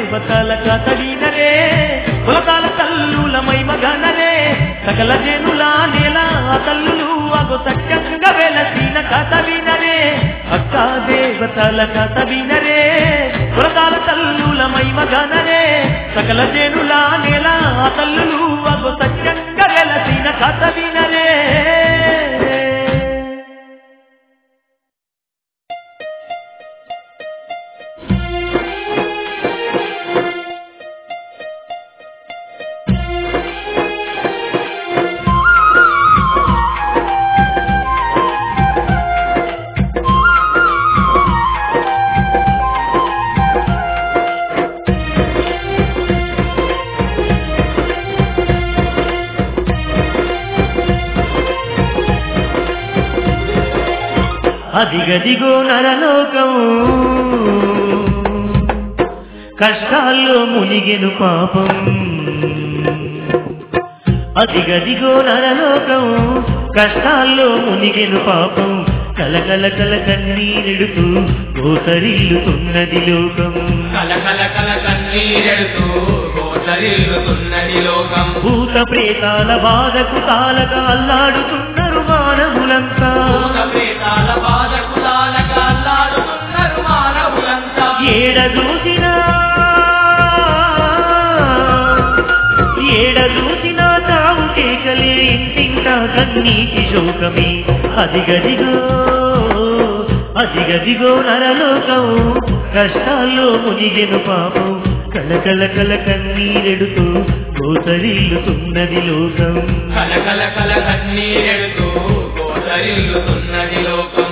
దేవతల కథవినరే కులకాల తల్లుల మైమగనరే సకల జనుల నేల తల్లులు అగు సత్యంగా వెలసిన కథ వినరే అక్క దేవతల కథ వినరే కులకాల తల్లుల మైమగనరే సకల జనుల నేల తల్లులు అగు సత్యంగా వెలసిన కథ వినరే అదిగదిగో నరలోకం కష్టాల్లో మునిగెను పాపం అదిగదిగో నరలోకం కష్టాల్లో మునిగెను పాపం కలకల కల కన్నీరెడుతూ గోసరిల్లుతున్నది లోకం కలకల కల కన్నీరెడుతూ గోచరిల్లుతున్నది లోకం భూత ప్రేతాల బాధకు తాలక అల్లాడుతున్నారు మానవులంతా భూత ప్రేతాల బాధకు తాళక అల్లాడుతున్నారు మానవులంతా ఏడ చూసినా ఏడ చూసినా తావు కేకలే ఇంటింటా కన్నీటి శోకమే అదిగదిగో అదిగదిగో నరలోకం కష్టాల్లో మునిగెను పాపం కలకల కల కన్నీరెడుతూ గోసరిల్లుతున్నది లోకం కలకల కల కన్నీరెడుతూ గోచరిల్లుతున్నది లోకం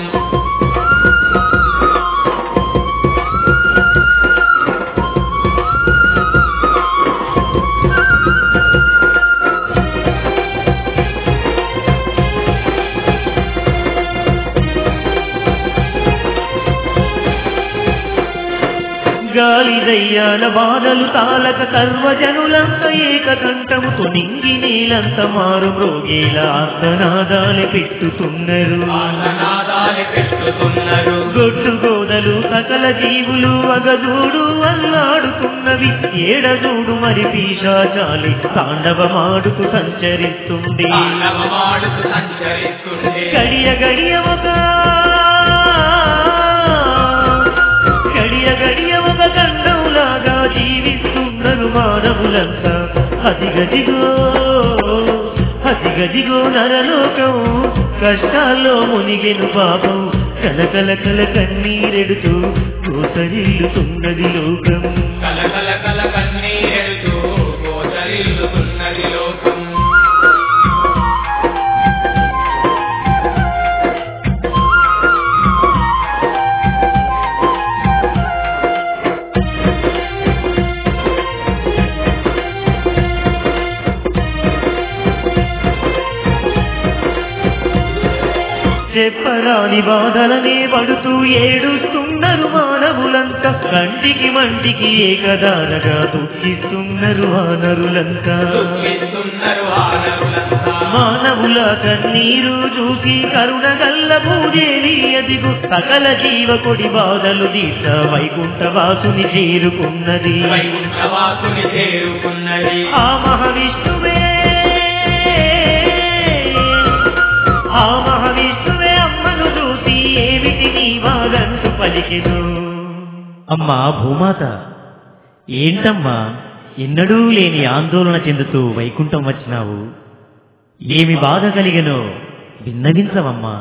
గాలి దయ్యాల బాధలు తాలక సర్వజనులంత ఏకకంఠము తునింగి నీలంత మారు మ్రోగేల ఆర్తనాదాలు పెట్టుతున్నారు ఆసనాదాలు పెట్టుతున్నారు గొడ్డు గోదలు సకల జీవులు అగజూడు అల్లాడుతున్నవి ఏడజూడు మరి పీశాచాలి తాండవమాడుకు సంచరిస్తుంది తాండవమాడుతూ సంచరిస్తుండే గడియ గడియ ఒక గడియ గడియ ఒక గండంలాగా జీవిస్తున్నారు మానవులంతా అదిగదిగో అదిగదిగో నరలోకం కష్టాల్లో మునిగెను పాపం కలకల కల కన్నీరెడుతూ కోసరిల్లుతున్నది లోకం కలకల కల కన్నీరెడుతూ గోచరిల్లుతున్నది లోకం చెప్పరాని బాధలనే పడుతూ ఏడుస్తున్నారు మానవులంతా కంటికి మంటికి ఏకదానగా దుఃఖిస్తున్నారు వానరులంతా దుఃఖిస్తున్నారు ఆనరులంతా మానవుల కన్నీరు చూసి కరుణ గల్ల భూదేవి అదిగు సకల జీవకొడి బాధలు దీక్ష వైకుంఠ వాసుని చేరుకున్నది వైకుంఠవాసుని చేరుకున్నది ఆ మహావిష్ణువే ఆ మహావిష్ణువే అమ్మను చూసి ఏమిటి నీ వాగంటూ పలికెను అమ్మా భూమాత ఏంటమ్మా ఎన్నడూ లేని ఆందోళన చెందుతూ వైకుంఠం వచ్చినావు ఏమి బాధ కలిగనో విన్నగించవమ్మా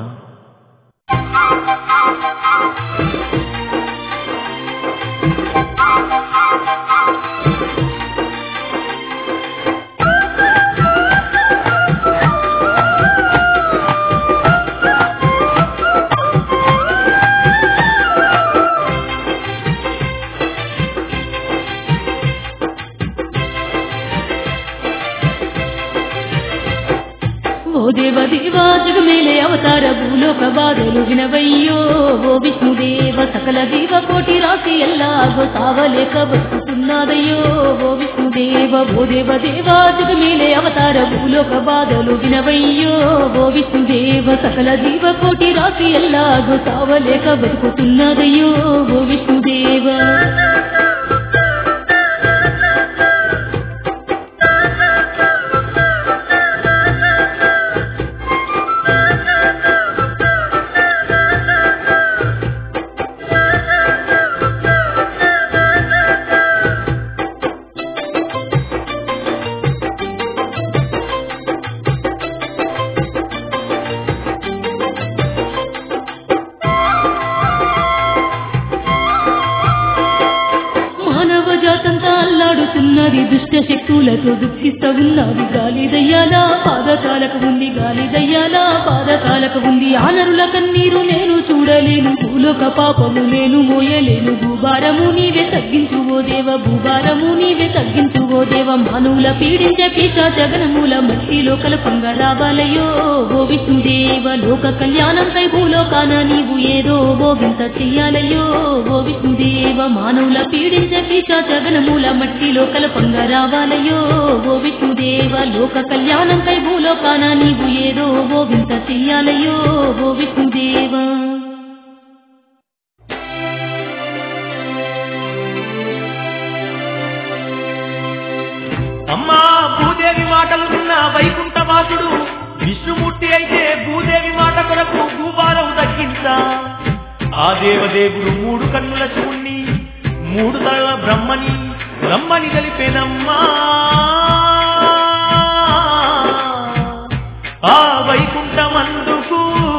ఓ దేవ దేవా జగమేలే అవతార భూలోక బాధలు వినవయ్యో ఓ విష్ణుదేవ సకల దేవ కోటి రాశి ఎల్లాగో సావలేక బతుకుతున్నదయ్యో ఓ విష్ణుదేవ ఓ దేవ దేవా జగమేలే అవతార భూలోక బాధలు వినవయ్యో ఓ విష్ణుదేవ సకల జీవ కోటి రాశి ఎల్లాగో సావలేక బతుకుతున్నదయ్యో ఓ విష్ణుదేవ కాలుతున్నది దుష్ట శక్తులతో దుఃఖిస్త ఉన్నది గాలి దయ్యాల పాదకాలకు ఉంది గాలి దయ్యాల పాదకాలకు ఉంది ఆనరుల కన్నీరు నేను చూడలేను భూలోక పాపము నేను మోయలేను భూభారము నీవే తగ్గించు ఓ దేవ భూభారము నీవే తగ్గించు ఓ దేవ మానవుల పీడించే పీచ జగనమూల మట్టిలో కలపంగా రావాలయో ఓ విష్ణుదేవ లోక కళ్యాణం కై భూలోకాన నీవు ఏదో ఓ వింత చెయ్యాలయ్యో ఓ విష్ణుదేవ మానవుల పీడించే పీచ జగనమూల మట్టిలో కలపంగా రావాలయ్యో ఓ విష్ణుదేవ లోక కళ్యాణం కై భూలోకాన నీవు ఏదో ఓ వింత చెయ్యాలయ్యో ఓ విష్ణుదేవా అమ్మా భూదేవి మాటలు విన్న వైకుంఠవాసుడు విష్ణుమూర్తి అయితే భూదేవి మాట కొరకు భూభారం తగ్గించా ఆ దేవదేవుడు మూడు కన్నుల శివుణ్ణి మూడు తల బ్రహ్మని బ్రహ్మని కలిపేనమ్మా ఆ వైకుంఠమందుకు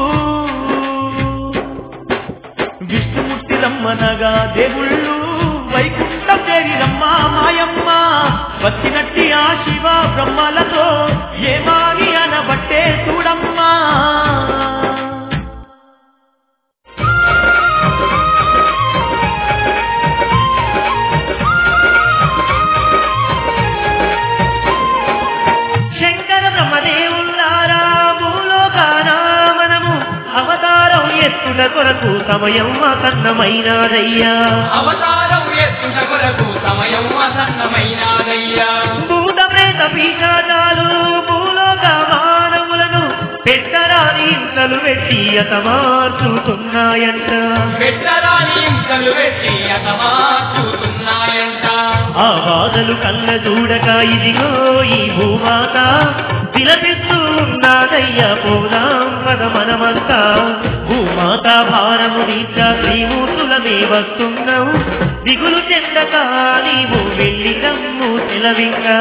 విష్ణుమూర్తి రమ్మనగా దేవుళ్ళు వైకుంఠం చేరిరమ్మా మాయమ్మ వచ్చినట్టి ఆ శివ బ్రహ్మలతో ఏమాని అనబట్టే చూడమ్మా శంకర బ్రహ్మదేవుల్లారా భూలోకాన మనము అవతారం ఎత్తుట కొరకు సమయం కన్నమైనాదయ్యా అవతారం ఎత్తుట కొరకు సమయం అసన్నమైనాదయ్యా భూత ప్రేత పీశాచాలు భూలోక మానవులను పెట్టరాని ఇంతలు పెట్టి అతమార్చుతున్నాయంట పెట్టరాని ఇంకలు పెట్టి అతమార్చుతున్నాయంట ఆ బాధలు కళ్ళ చూడక ఇదిగో ఈ భూమాత విలపిస్తూ ఉన్నదయ్యా పోదాం పద మనమంతా భూమాత భారము దీక్ష శ్రీమూర్తులమే వస్తున్నావు దిగులు చెందక నీవు వెళ్ళి కమ్ము సెలవింగా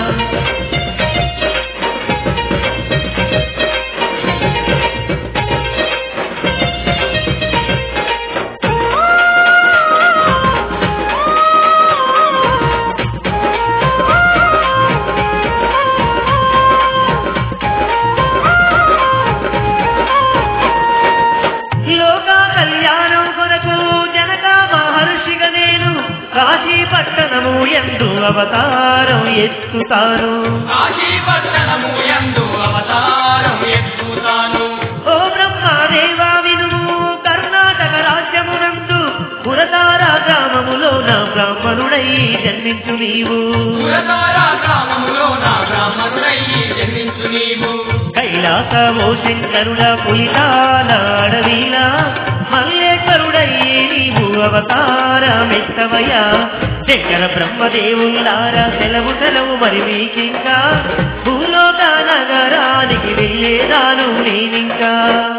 లోక కళ్యాణం కొరకు జనక మహర్షిగా నేను కాశీ పట్టణము ఎందు అవతారం ఎత్తుతాను కాశీ పట్టణము యందు అవతారం ఎత్తుతాను ఓ బ్రహ్మదేవా వినుము కర్ణాటక రాజ్యమునందు పురతార గ్రామములో నా బ్రాహ్మణుడై జన్మించు నీవు పురతారా గ్రామములో నా బ్రాహ్మణుడై జన్మించు నీవు కైలాస ఓ శంకరుడ పులితాల అడవిలా మల్లేశ్వరుడై నీవు అవతారమెత్తవయ్యా శంకర బ్రహ్మదేవులారా సెలవు సెలవు మరి మీకింకా భూలోక నగరానికి వెళ్ళేదాను నేనింకా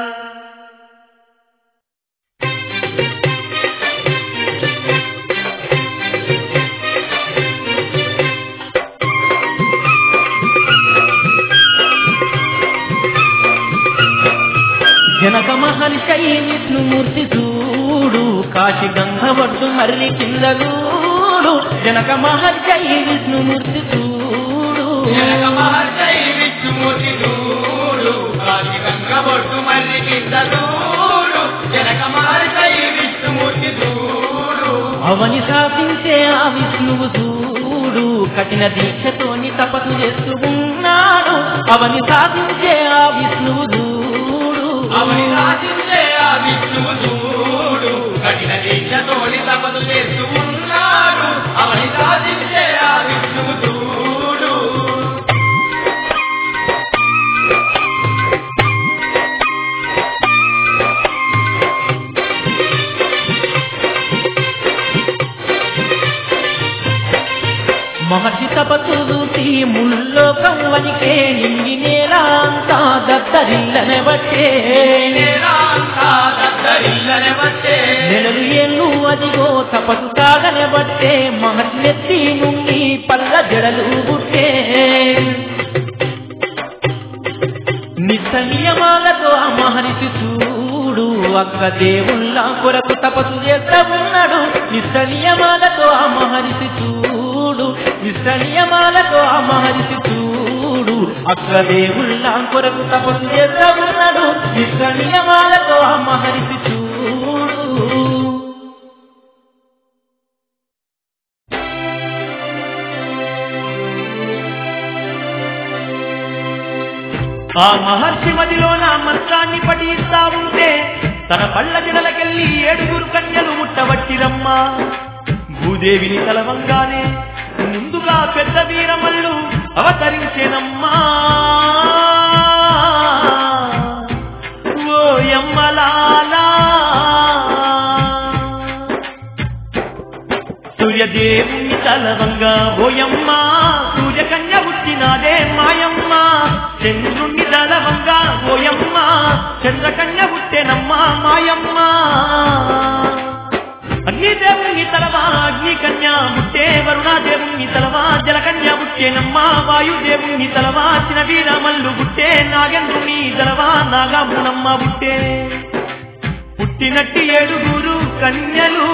జనక మహర్షై విష్ణుమూర్తి చూడు కాశీ గంగ ఒడ్డు మర్రి కింద చూడు జనక మహర్షై విష్ణుమూర్తి చూడు జనక మహర్షై విష్ణుమూర్తి చూడు కాశీ గంగ బొట్టు మల్లి కింద చూడు జనక మహర్షై విష్ణుమూర్తి చూడు అవని శాసించే ఆ విష్ణువు చూడు కఠిన దీక్షతోని తపస్సు చేస్తూ ఉన్నాడు అవని శాసించే ఆ విష్ణువు చూడు అవని రాసిందే ఆ విష్ణువు చూడు కఠిన దీక్షతోని తపదు చేస్తూ ఉన్నాడు అవని రాసిందే ఆ విష్ణువు చూడు మహర్షి తపస్సు చూసి ముల్లో కవ్వనికే నింగి నేల అంతా దత్తరిల్లనే బట్టే నేరాంతా దద్దరిల్లనే వచ్చే నెలలు ఏళ్ళు అదిగో తపస్సు సాగనే బట్టే మహర్షి నెత్తి నుండి పల్ల జడలు పుట్టే నిత్య నియమాలతో ఆ మహర్షి చూడు అక్క దేవుళ్ళ కొరకు తపస్సు చేస్తా ఉన్నాడు నిత్య నియమాలతో ఆ మహర్షి చూడు ఇష్ట నియమాలతో ఆ మహర్షి చూడు అగ్రదేవుళ్ళ కొరకు తపస్సు చేస్తా ఉన్నాడు ఇష్ట నియమాలతో ఆ మహర్షి చూడు ఆ మహర్షి మదిలో నా మంత్రాన్ని పఠిస్తా ఉంటే తన పళ్ళ జడలకెళ్ళి ఏడుగురు కన్యలు ముట్టబట్టిరమ్మా భూదేవిని తలవంగానే ముందుగా పెద్ద వీరమల్లు అవతరించేనమ్మా ఓ యమ్మలాలా సూర్యదేవుని తలవంగా ఓయమ్మ సూర్యకన్య పుట్టినాదే మాయమ్మ చంద్రుణ్ణి తలవంగా ఓయమ్మ చంద్రకన్య పుట్టెనమ్మా మాయమ్మ అగ్ని దేవుని తలవా అగ్ని కన్య ముట్టే వరుణ దేవుని తలవా జలకన్య పుట్టేనమ్మా వాయుదేవుని తలవా చిన్న వీరమల్లు పుట్టే నాగేంద్రుని తలవా నాగమునమ్మ పుట్టే పుట్టినట్టి ఏడుగురు కన్యలు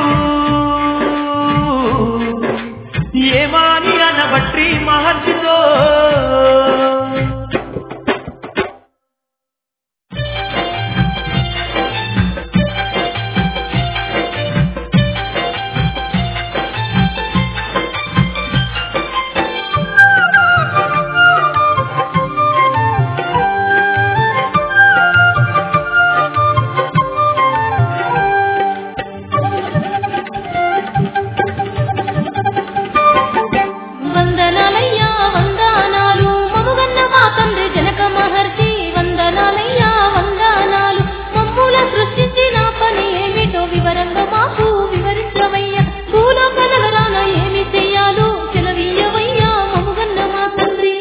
ఏమాని అనబట్టి మహర్షితో వందనాలయ్యా వందనాలు మముగన్న మా తండ్రి జనక మహర్షి వందనాలయ్యా వందనాలు మమ్ముల సృష్టించిన పని ఏమిటో వివరంగా మాకు వివరించవయ్యా భూలోక నగరాన ఏమి చెయ్యాలో చెలవీయవయ్యా మముగన్న మా తండ్రి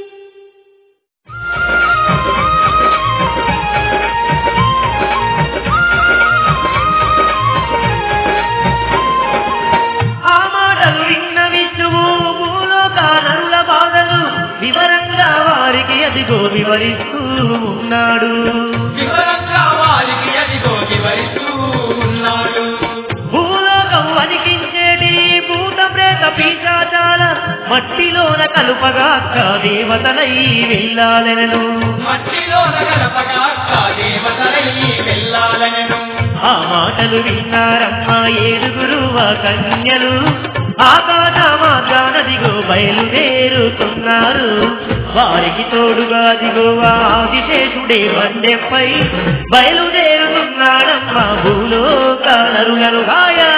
ఆ మాటలు విన్న విష్ణువు భూలోక నరుల బాధలు వివరంగా వారికి అదిగో వివరిస్తూ ఉన్నాడు వివరంగా వారికి అదిగో వివరిస్తూ ఉన్నాడు భూలోకం వణికించేటి భూత ప్రేత పీశాచాల మట్టిలోన కలుపగా అక్క దేవతలై వెళ్ళాలెనను మట్టిలో గడపగా దేవతలై వెళ్ళాలనను ఆ మాటలు విన్నారమ్మా ఏడుగురు ఆ కన్యలు ఆకాశ మార్గానదిగో బయలుదేరుతున్నారు వారికి తోడుగా దిగో ఆదిశేషుడే బండెపై బయలుదేరుతున్నాడమ్మా భూలోక నరులరుగాయా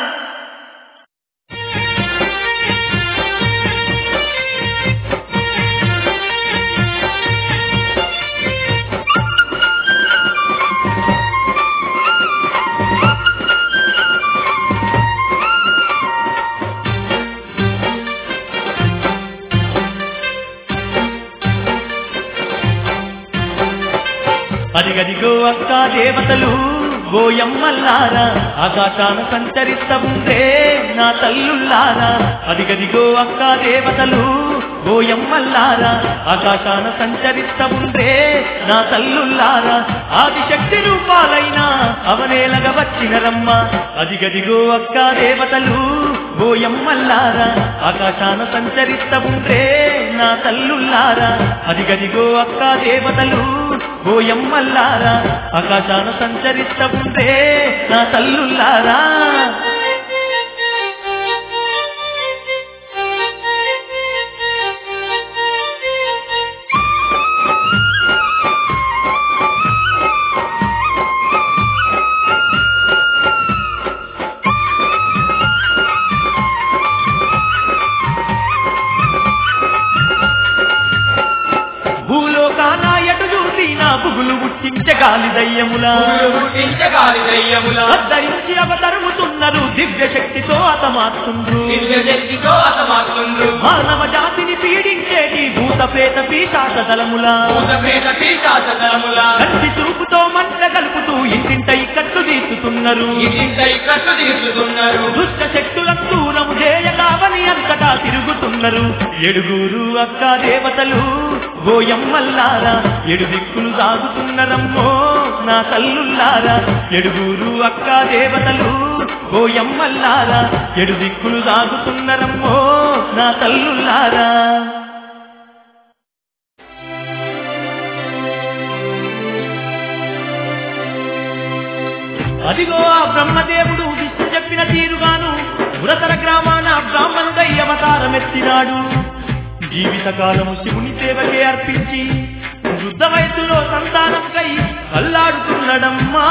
అదిగదిగో అక్క దేవతలు గోయమ్మల్లారా ఆకాశాన సంచరిస్తుంటే నా తల్లుల్లారా అదిగదిగో అక్క దేవతలు గోయమ్మల్లారా ఆకాశాన సంచరిస్తుంటే నా తల్లుల్లారా ఆదిశక్తి రూపాలైన అవనేలగా వచ్చినరమ్మ అదిగదిగో అక్క దేవతలు గోయమ్మల్లారా ఆకాశాన సంచరిస్తుంటే నా తల్లుల్లారా అదిగదిగో అక్క దేవతలు గోయమ్మల్లారా ఆకాశాన సంచరిస్తుంటే నా తల్లుల్లారా భూలోకాన ఎటు చూసి నా బుగులు పుట్టించే గాలి దయ్యములా పూలు పుట్టించగాలి దయ్యముల ధరించి అవతరుముతున్నారు దివ్య శక్తితో అతమార్చుండ్రు దివ్య శక్తితో అతమాత్రుండ్రు మానవ జాతిని పీడించేటి భూత ప్రేత పీశాస దళములా భూతపేట పీఠాసనముల కంటి చూపుతో మంట కలుపుతూ ఇంటింట ఇక్కట్లు తీస్తున్నారు ఇంటింటై కట్టు తీర్చుతున్నారు దుష్ట శక్తులకు దూరము చేయగావని అంతటా తిరుగుతున్నారు ఏడుగురు అక్క దేవతలు గోయమ్మల్లారా ఎడు దిక్కులు సాగుతున్నరమ్మో నా తల్లుల్లారా ఏడుగురు అక్క దేవతలు గోయమ్మల్లారా ఎడు దిక్కులు సాగుతున్నరమ్మో నా నా తల్లులారా అదిగో ఆ బ్రహ్మదేవుడు విష్ణు చెప్పిన తీరుగాను పురతర గ్రామాన బ్రాహ్మణుడై అవతారమెత్తినాడు జీవితకాలము శివుని సేవకే అర్పించి వృద్ధ వయసులో సంతానంకై కల్లాడుతున్నడమ్మా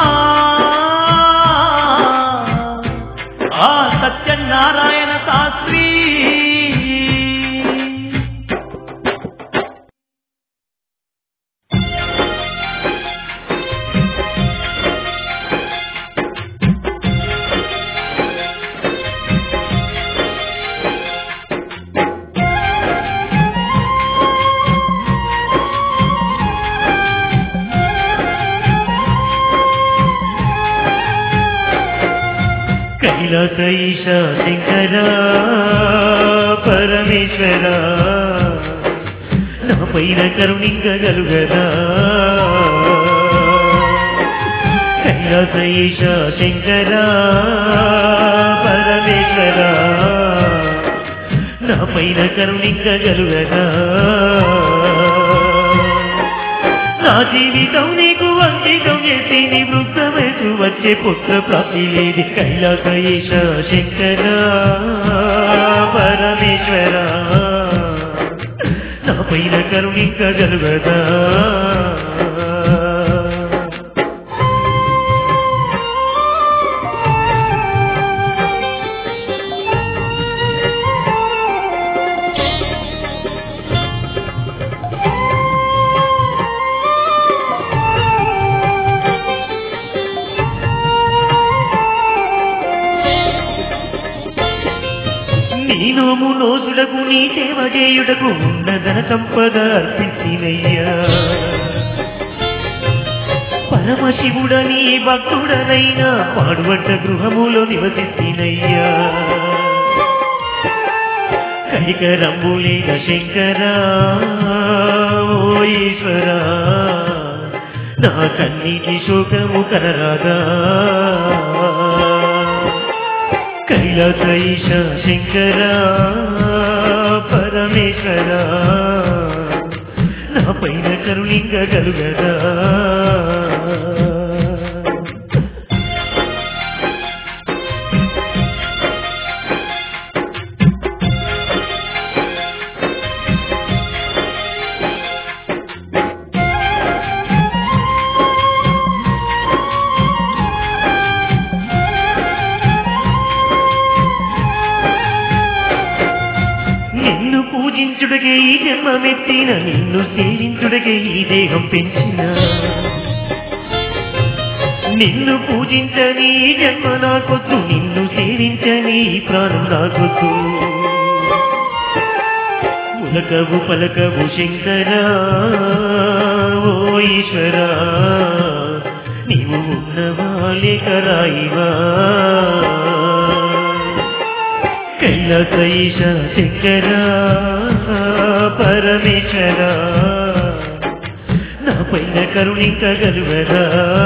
ఆ సత్యనారాయణ శాస్త్రి కైలాస ఈశ శంకర పరమేశ్వర నా పైన కరుణింగగలుగరా కైలాస ఈశ శంకర పరమేశ్వర నా పైన కరుణింగగలుగరా నా జీవితం నీకు అంకితం చేసి నీ వృద్ధ వయసు వచ్చే పుత్ర ప్రాప్తి లేది కైలాస ఈశ శంకర పరమేశ్వర నా పైన కరుణించగలుగదా నీ నోము నోసుడకు నీ సేవ చేయుటకు ఉన్నదన సంపద అర్పించినయ్యా పరమశివుడని భక్తుడనైనా పాడుబడ్డ గృహములో నివసిస్తున్నయ్యా కనికరంబులేన శంకర ఓ ఈశ్వర నా కన్నీటి శోకము కనరాదా కైలాస ఈశ శంకర పరమేశ్వర నా పైన కరుణింగగలుగదా నిన్ను పూజించుటకే ఈ జన్మమెత్తిన నిన్ను సేవించుటకే ఈ దేహం పెంచిన నిన్ను పూజించని ఈ జన్మ నాకొద్దు నిన్ను సేవించని ఈ ప్రాణం నాకొద్దు ఉలకవు పలకవు శంకర ఓ ఈశ్వర నీవు ఉన్నవా లేక రాయివా కైలాస ఈశ శంకర పరమేశ్వర నా పైన కరుణించగలువరా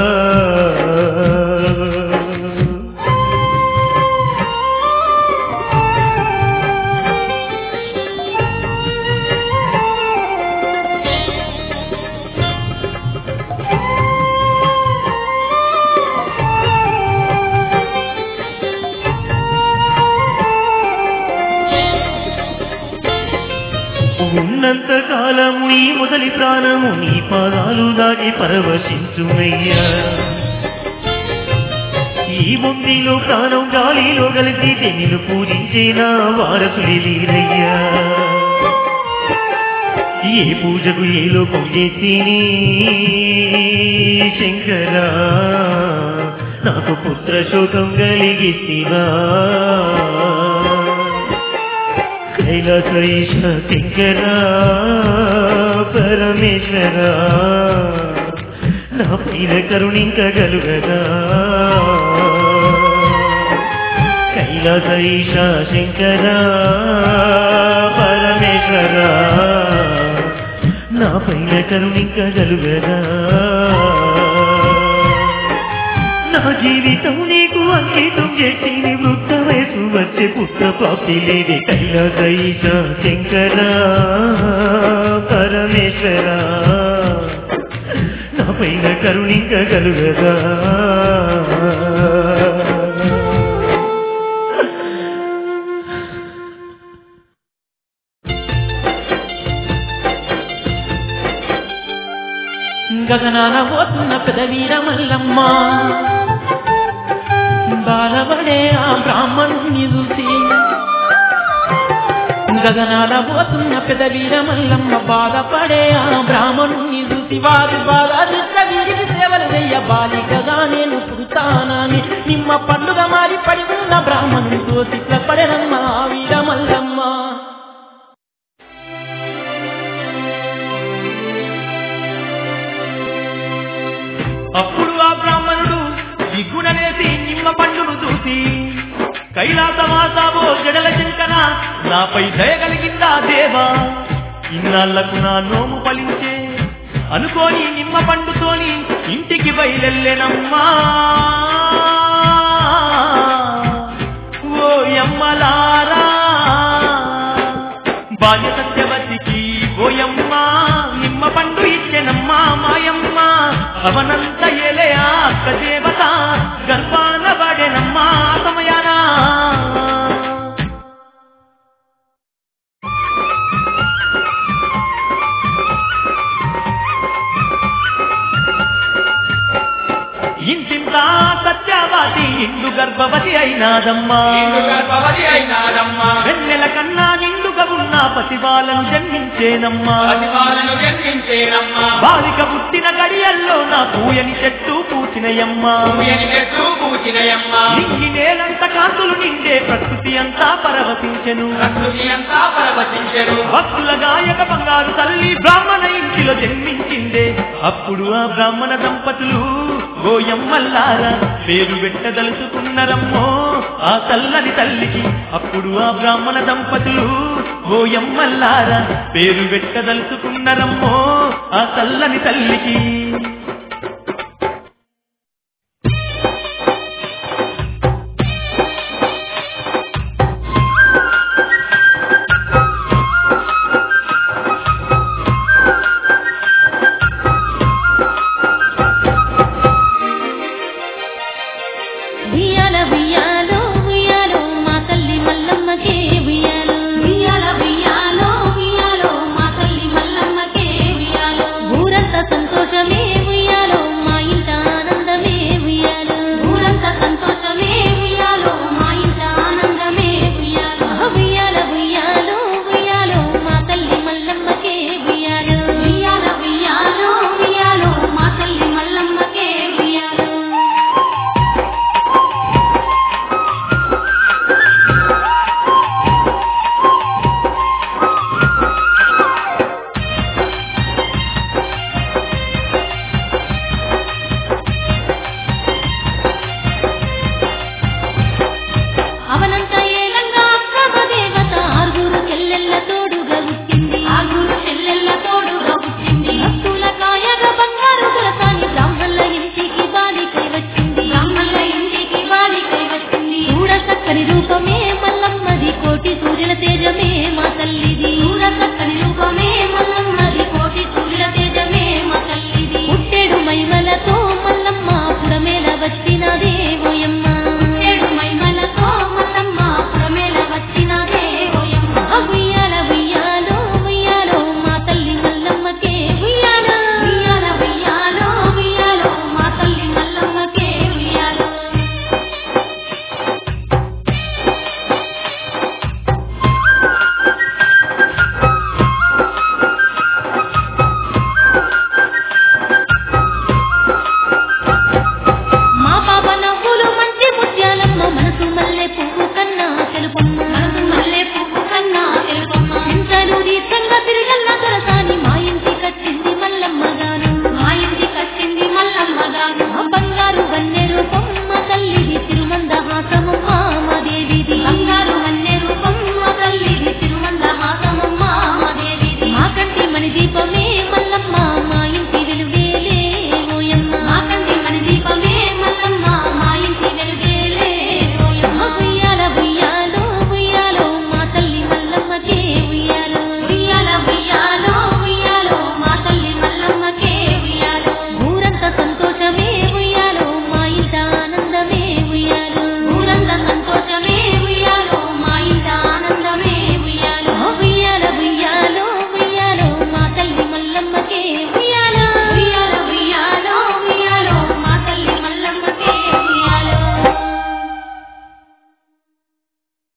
ఉన్నంత కాలము ఈ మొదలి ప్రాణము నీ పాదాలు దాగి పరవశించుమయ్యా ఈ బొందిలో ప్రాణం గాలిలో కలిసి నిన్ను పూజించిన వారసుడి వీరయ్యా ఏ పూజకు ఏ లోపం చేసిని శంకరా నాకు పుత్ర శోకం కలిగిస్తివా కైలాస ఈశ శంకర పరమేశ్వర నా పైన కరుణించగలుగదా కైలాస ఈశ శంకర పరమేశ్వర నా పైన కరుణించగలుగదా నా జీవితం నీకు అంకితం చేసి వృద్ధ వయసు వచ్చే పుత్ర ప్రాప్తి లేదే కైలాస ఈశ శంకర పరమేశ్వర నా పైన కరుణించగలుగదా గగనాన పోతున్న పెదవీర మల్లమ్మ బాలబడే ఆ బ్రాహ్మణుని చూసి గగనాల పోతున్న పెదవీర మల్లమ్మ బాధపడే ఆ బ్రాహ్మణుని చూసి వారి బాధ వీరికి సేవలు చెయ్య బాలికగా నేను పుడతానని నిమ్మ పండుగ మారి పడి ఉన్న బ్రాహ్మణుని తోసి పడనమ్మ ఆ వీర మల్లమ్మ అప్పుడు ఆ బ్రాహ్మణుడు దిగ్గుననేసి నిమ్మ పండును చూసి కైలాసవాసావో జడల శంకర నాపై దయ కలిగిందా దేవా ఇన్నాళ్లకు నా నోము ఫలించే అనుకోని నిమ్మ పండుతోని ఇంటికి బయలెల్లెనమ్మా ఓ యమ్మలారా బాల్య సత్యవతికి ఓయమ్మ నిమ్మ పండు ఇచ్చెనమ్మా మాయమ్మ అవనంత ఎలే ఆ అక్క దేవత గర్భాన పడెనమ్మా ఆ సమయాన ఇంటింతా సత్యవతి ఇందు గర్భవతి అయినాదమ్మా నిండు గర్భవతి అయినారమ్మా వెన్నెల కన్నా నిండుగా ఉన్న పసిబాలను జన్మించేనమ్మా పసిపాలను జన్మించేనమ్మా బాలిక పుట్టిన గడియల్లో నా పూయని చెట్టు పూచినయమ్మా పూయని చెట్టు పూచినయమ్మా నింగి నేలంత కాంతులు నిండే ప్రకృతి అంతా పరవశించెను ప్రకృతి అంతా పరవశించెను భక్తుల గాయక బంగారు తల్లి బ్రాహ్మణ ఇంటిలో జన్మించిందే అప్పుడు ఆ బ్రాహ్మణ దంపతులు గోయమ్మల్లారా పేరు పెట్టదలుచుకున్నరమ్మో ఆ తల్లని తల్లికి అప్పుడు ఆ బ్రాహ్మణ దంపతులు గోయమ్మల్లారా పేరు పెట్టదలుచుకున్నరమ్మో ఆ తల్లని తల్లికి